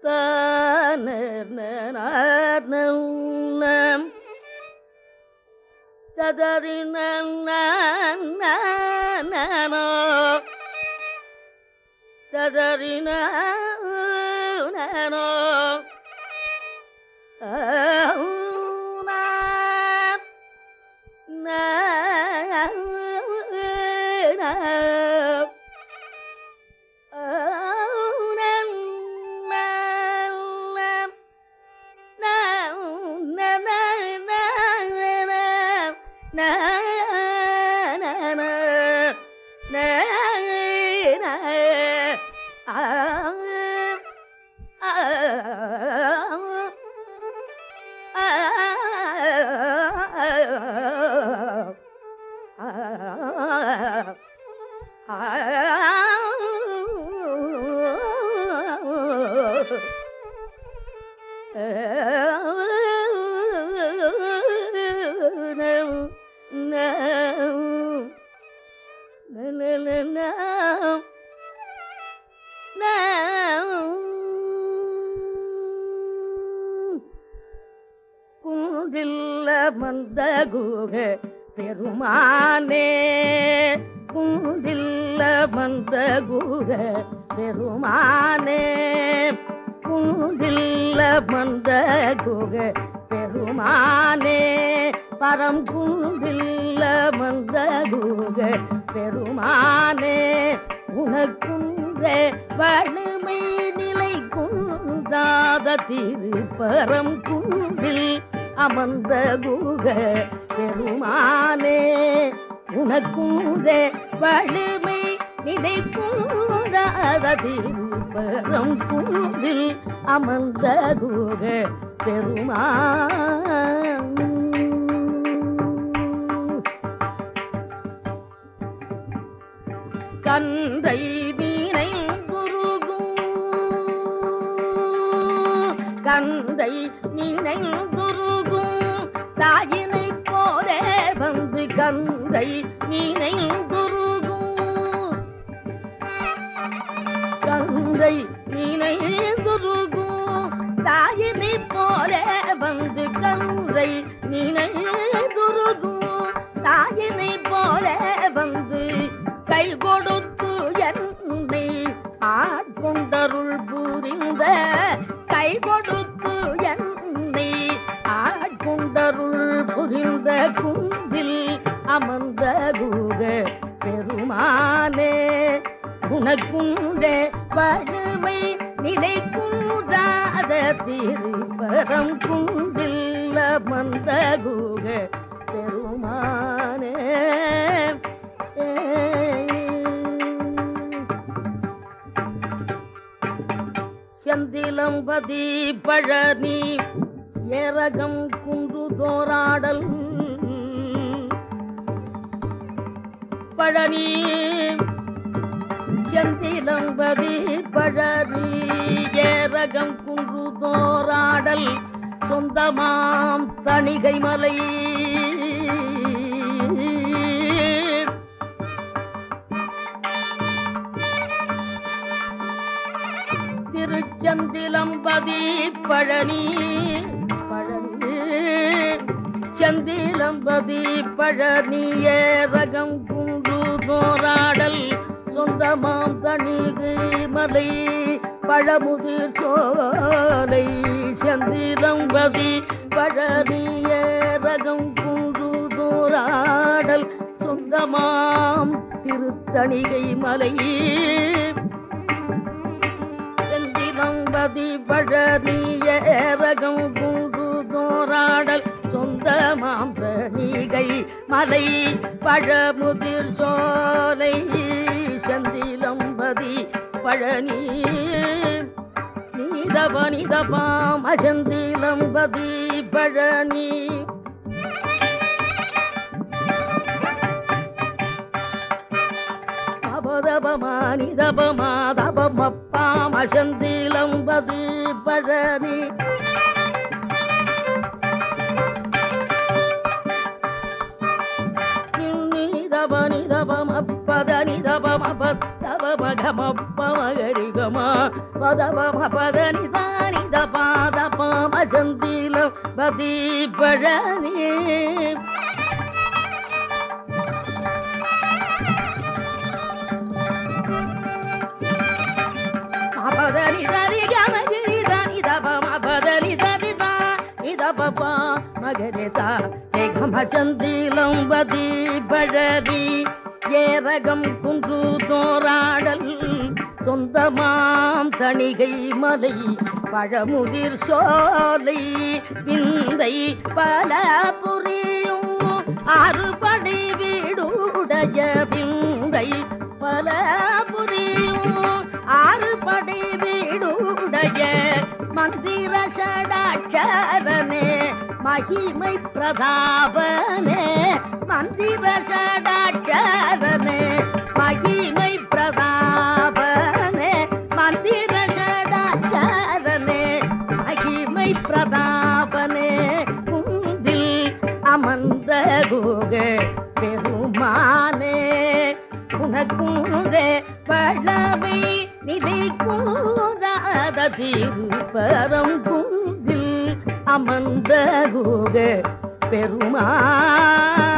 தானம் ததறி நானோ ததறி நானோ குன்றில்ல மந்த குக பெருமானே குன்றில்ல மந்த குக பெருமானே குன்றில்ல மந்த குக பெருமானே பரம் குன்றில்ல மந்த குக பெருமானே உனக்குன்றே வலிமை நிலை குந்தாத திருப்பரம் குன்றில் அமர்ந்த குக பெருமானே உனக்குன்றே வலிமை நிலை குந்தாத திருப்பரம் குன்றில் அமர்ந்த குக பெருமான் கந்தை வீணை குருகும் கந்தை நீனை குருகும் தாயினை போலே வந்து கந்தை நீனை குருகும் கந்தை நீனை குருகும் தாயினை போலே வந்து கந்தை நீனை குருகும் தாயினை போலே வந்து கை கொடுத்து என்னை ஆட்கொண்டருள் புரிந்த கை கொடுத்து என்னை ஆட்கொண்டருள் புரிந்த குந்தில் அமர்ந்த குக பெருமானே உனக்குண்டே வலிமை நிலை குன்றாத திருப்பரம் குந்தில் அமர்ந்த குக பெருமானே செந்திலம்பதி பழனி ஏரகம் குன்று தோராடல் பழனி செந்திலம்பதி பழனி ஏரகம் குன்று தோராடல் சொந்தமாம் தணிகை மலை திருச்செந்திலம்பதி பழனி பழனி செந்திலம்பதி பழனி ஏரகம் குன்று தோராடல் சொந்தமாம் தணிகை மலை பழமுதிர் சோலை செந்திலம்பதி பழனி ஏரகம் குன்று தோராடல் சொந்தமாம் திருத்தணிகை மலை செந்திலம்பதி பழனிய ஏரகம் குன்று தோராடல் சொந்த மாம்பணிகை மலை பழமுதிர் சோலை செந்திலம்பதி பழனி நீதப நிதபாம் அசந்திலம்பதி பழனி தபதபமானி தபமா தபமப்பாம் அசந்திலம்பதி பழனி நிதப நிதபமப்பத நிதபமபத்தவ மகமப்பம மகரிகமா பதவம பதனி தானி தபாத பாமசந்திலம் பதி பழனி மபதனி தரி கமகிரி தனி தபம பதனி தரி தா இதபபா மகரிதா ஏகமசந்திலம் பதி பழனி ஏரகம் குன்று தோராடல் சொந்தமாம் தணிகை மலை பழமுதிர் சோலை விந்தை பல புரியும் அறுபடை வீடுடைய விந்தை பல புரியும் ஆறுபடை வீடுடைய மந்திர சடாட்சரனே மகிமை பிரதாபனே மந்திர சடாட்சரனே மகிமை பிரதாபனே மந்திர சடாட்சரனே மகிமை பிரதாபனே குந்தில் அமர்ந்த கோக பெருமானே உனக்குந்தே பழமை நிலை கூறாத திருப்பரம் குந்தில் அமர்ந்த கோக பெருமானே